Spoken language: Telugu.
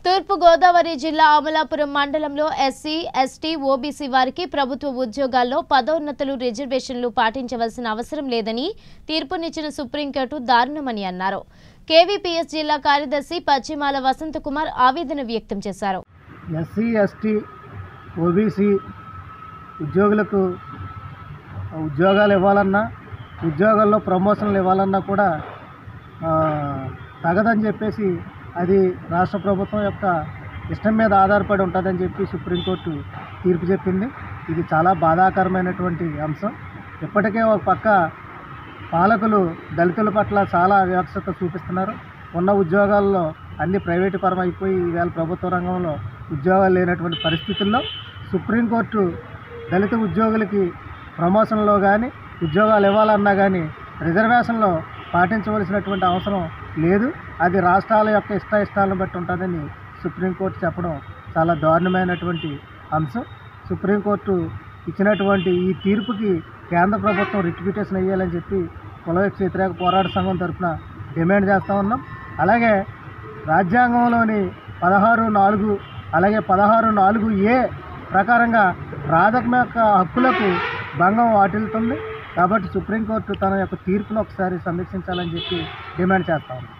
తూర్పు గోదావరి జిల్లా అమలాపురం మండలంలో ఎస్సీ ఎస్టీ ఓబీసీ వారికి ప్రభుత్వ ఉద్యోగాల్లో పదోన్నతులు రిజర్వేషన్లు పాటించవలసిన అవసరం లేదని తీర్పునిచ్చిన సుప్రీంకోర్టు దారుణమని అన్నారు కేవీపీఎస్ జిల్లా కార్యదర్శి పశ్చిమాల వసంతకుమార్ ఆవేదన వ్యక్తం చేశారు ఎస్సీ ఎస్టీ ఓబీసీ ఉద్యోగులకు ఉద్యోగాలు ఇవ్వాలన్నా ఉద్యోగాల్లో ప్రమోషన్లు ఇవ్వాలన్నా కూడా ఆ, తగదని చెప్పేసి అది రాష్ట్ర ప్రభుత్వం యొక్క ఇష్టం మీద ఆధారపడి ఉంటుందని చెప్పి సుప్రీంకోర్టు తీర్పు చెప్పింది ఇది చాలా బాధాకరమైనటువంటి అంశం ఇప్పటికే ఒక పక్క పాలకులు దళితుల పట్ల చాలా వివక్షత చూపిస్తున్నారు ఉన్న ఉద్యోగాల్లో అన్ని ప్రైవేటు పరం అయిపోయి ఈవేళ ప్రభుత్వ రంగంలో ఉద్యోగాలు లేనటువంటి పరిస్థితుల్లో సుప్రీంకోర్టు దళిత ఉద్యోగులకి ప్రమోషన్లో కానీ ఉద్యోగాలు ఇవ్వాలన్నా కానీ రిజర్వేషన్లో పాటించవలసినటువంటి అవసరం లేదు అది రాష్ట్రాల యొక్క ఇష్ట ఇష్టాలను బట్టి ఉంటుందని సుప్రీంకోర్టు చెప్పడం చాలా దారుణమైనటువంటి అంశం సుప్రీంకోర్టు ఇచ్చినటువంటి ఈ తీర్పుకి కేంద్ర ప్రభుత్వం రిట్రిబ్యూటేషన్ వేయాలని చెప్పి కులవిక్ష వ్యతిరేక పోరాట సంఘం తరఫున డిమాండ్ చేస్తూ ఉన్నాం అలాగే రాజ్యాంగంలోని పదహారు నాలుగు అలాగే పదహారు నాలుగు ఏ ప్రకారంగా ప్రాథమిక యొక్క హక్కులకు భంగం వాటిల్లుతుంది కాబట్టి సుప్రీంకోర్టు తన యొక్క తీర్పును ఒకసారి సమీక్షించాలని చెప్పి డిమాండ్ చేస్తా ఉన్నాం